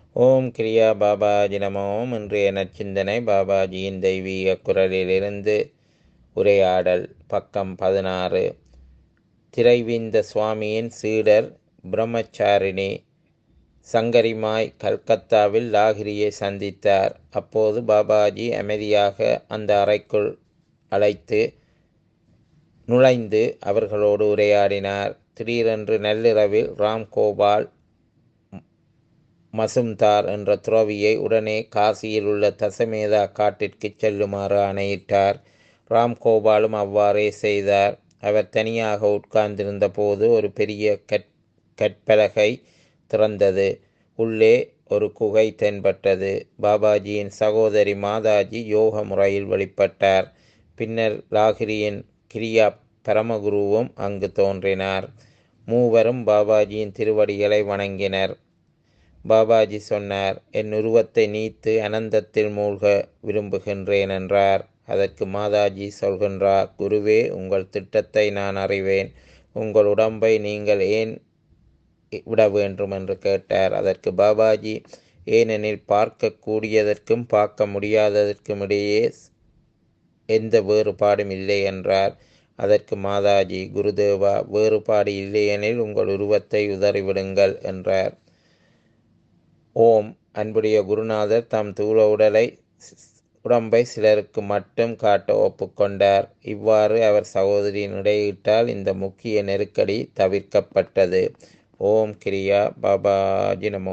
ஓம் கிரியா பாபாஜி நம ஓம் இன்றைய நச்சிந்தனை பாபாஜியின் தெய்வீக குரலிலிருந்து உரையாடல் பக்கம் பதினாறு திரைவிந்த சுவாமியின் சீடர் பிரம்மச்சாரிணி சங்கரிமாய் கல்கத்தாவில் லாகிரியை சந்தித்தார் அப்போது பாபாஜி அமைதியாக அந்த அறைக்குள் அழைத்து நுழைந்து அவர்களோடு உரையாடினார் திடீரென்று நள்ளிரவில் ராம் கோபால் மசும்தார் என்ற துறவியை உடனே காசியில் உள்ள தசமேதா காட்டிற்கு செல்லுமாறு ஆணையிட்டார் ராம் கோபாலும் அவ்வாறே செய்தார் அவர் தனியாக உட்கார்ந்திருந்த போது ஒரு பெரிய கற் கற்பலகை திறந்தது உள்ளே ஒரு குகை தென்பட்டது பாபாஜியின் சகோதரி மாதாஜி யோக முறையில் வெளிப்பட்டார் பின்னர் லாகிரியின் கிரியா பரமகுருவும் அங்கு தோன்றினார் மூவரும் பாபாஜியின் திருவடிகளை வணங்கினர் பாபாஜி சொன்னார் என் உருவத்தை நீத்து அனந்தத்தில் மூழ்க விரும்புகின்றேன் என்றார் அதற்கு மாதாஜி சொல்கின்றார் குருவே உங்கள் திட்டத்தை நான் அறிவேன் உங்கள் உடம்பை நீங்கள் ஏன் விட வேண்டும் என்று கேட்டார் அதற்கு பாபாஜி ஏனெனில் பார்க்கக்கூடியதற்கும் பார்க்க முடியாததற்கும் இடையே எந்த வேறுபாடும் இல்லை என்றார் அதற்கு மாதாஜி குருதேவா வேறுபாடு இல்லையெனில் உங்கள் உருவத்தை உதறிவிடுங்கள் என்றார் ஓம் அன்புடைய குருநாதர் தம் தூள உடலை உடம்பை சிலருக்கு மட்டும் காட்ட ஒப்புக்கொண்டார் இவ்வாறு அவர் சகோதரியின் இடையிட்டால் இந்த முக்கிய நெருக்கடி தவிர்க்கப்பட்டது ஓம் கிரியா பாபாஜி நமோ